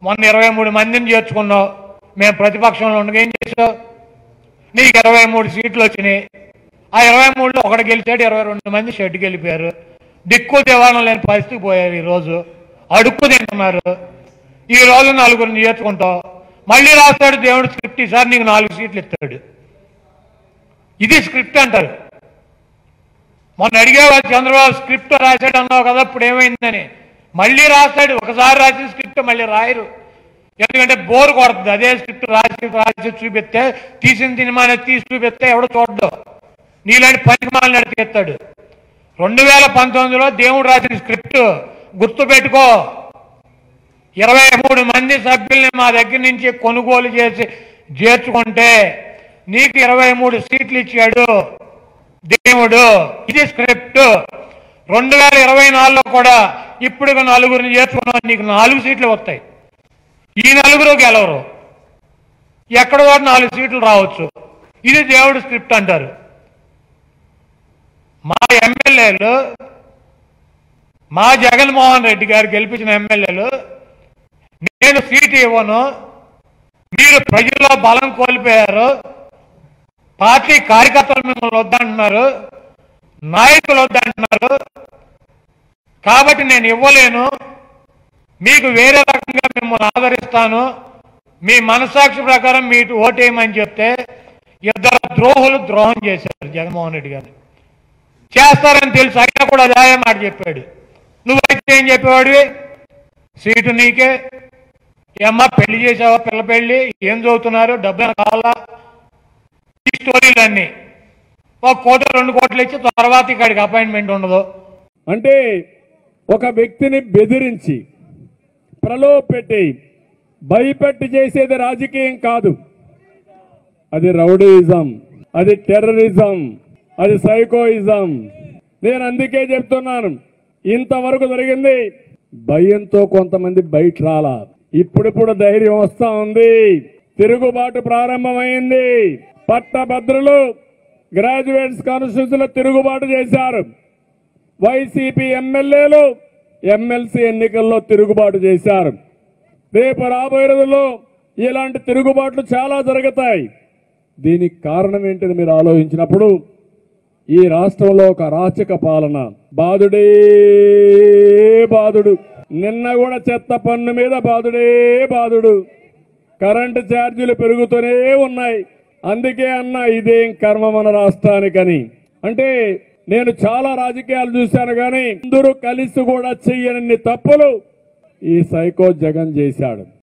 మొన్న ఇరవై మూడు మందిని చేర్చుకున్నావు మేము ప్రతిపక్షంలో ఉండగా ఏం చేసావు నీకు ఇరవై మూడు సీట్లు వచ్చినాయి ఆ ఇరవై మూడులో ఒకటి గెలిచాడు ఇరవై రెండు మంది షెడ్కి వెళ్ళిపోయారు దిక్కు దివాణం లేని పరిస్థితికి పోయారు ఈరోజు అడుక్కు తింటున్నారు ఈ రోజు నలుగురిని చేర్చుకుంటావు మళ్ళీ రాస్తాడు దేవుడు స్క్రిప్ట్ ఈసారి నీకు నాలుగు సీట్లు ఇస్తాడు ఇది స్క్రిప్ట్ అంటారు మొన్న అడిగేవాడు చంద్రబాబు స్క్రిప్ట్ రాశాడు అన్నావు కదా ఇప్పుడు ఏమైందని మళ్ళీ రాస్తాడు ఒకసారి రాసిన స్క్రిప్ట్ మళ్ళీ రాయరు ఎందుకంటే బోర్ కొడుతుంది అదే స్క్రిప్ట్ రాసి రాసి చూపిస్తే తీసిన సినిమాని తీసి చూపిస్తే ఎవడు చూడడు నీలాంటి పనికిమాలను నడిపిస్తాడు రెండు వేల పంతొమ్మిదిలో దేవుడు రాసిన స్క్రిప్ట్ గుర్తు పెట్టుకో ఇరవై మూడు మంది సభ్యుల్ని మా దగ్గర నుంచి కొనుగోలు చేసి చేర్చుకుంటే నీకు ఇరవై మూడు సీట్లు ఇచ్చాడు దేవుడు ఇది స్క్రిప్ట్ రెండు వేల ఇరవై నాలుగులో కూడా ఇప్పుడు నలుగురిని చేర్చుకున్నావు నీకు నాలుగు సీట్లు వస్తాయి ఈ నలుగురు గెలవరు ఎక్కడ కూడా నాలుగు సీట్లు రావచ్చు ఇది దేవుడు స్క్రిప్ట్ అంటారు మా ఎమ్మెల్యేలు మా జగన్మోహన్ రెడ్డి గారు గెలిపించిన ఎమ్మెల్యేలు నేను సీటు ఇవ్వను మీరు ప్రజల్లో బలం కోల్పోయారు పార్టీ కార్యకర్తలు మిమ్మల్ని వద్దంటున్నారు నాయకులు వద్దంటున్నారు కాబట్టి నేను ఇవ్వలేను మీకు వేరే రకంగా మిమ్మల్ని ఆదరిస్తాను మీ మనసాక్షి ప్రకారం మీకు ఓటేయమని చెప్తే ఇద్దరు ద్రోహులు ద్రోహం చేశారు జగన్మోహన్ రెడ్డి గారు చేస్తారని తెలుసు అయినా కూడా అదే మాట చెప్పాడు నువ్వైతే ఏం చెప్పేవాడివి సీటు నీకే ఏమ్మా పెళ్లి చేసావా పిల్ల పెళ్లి ఏం చదువుతున్నారు డబ్బులు కావాలా ఈ స్టోరీలన్నీ ఒక కోటి రెండు కోట్లు ఇచ్చి తర్వాత ఇక్కడికి అపాయింట్మెంట్ ఉండదు అంటే ఒక వ్యక్తిని బెదిరించి ప్రలోభపెట్టి భయపెట్టి చేసేది రాజకీయం కాదు అది రౌడీయిజం అది టెర్రరిజం అది సైకోయిజం నేను అందుకే చెప్తున్నాను ఇంతవరకు జరిగింది భయంతో కొంతమంది బయట రాలా ఇప్పుడిప్పుడు ధైర్యం వస్తా ఉంది తిరుగుబాటు ప్రారంభమైంది పట్టభద్రులు గ్రాడ్యుయేట్స్ కాన్స్టిట్యూన్సీలో తిరుగుబాటు చేశారు వైసీపీ ఎమ్మెల్యేలు ఎమ్మెల్సీ ఎన్నికల్లో తిరుగుబాటు చేశారు రేపు రాబోయే రోజుల్లో ఇలాంటి తిరుగుబాట్లు చాలా జరుగుతాయి దీనికి కారణం ఏంటని మీరు ఆలోచించినప్పుడు ఈ రాష్ట్రంలో ఒక అరాచక పాలన బాధుడే బాధుడు నిన్న కూడా చెత్త పన్ను మీద బాధుడే బాధుడు కరెంటు ఛార్జీలు పెరుగుతూనే ఉన్నాయి అందుకే అన్న ఇదేం కర్మ మన రాష్ట్రానికని అంటే నేను చాలా రాజకీయాలు చూశాను కానీ అందరూ కలిసి కూడా చెయ్యనన్ని తప్పులు ఈ సైకో జగన్ చేశాడు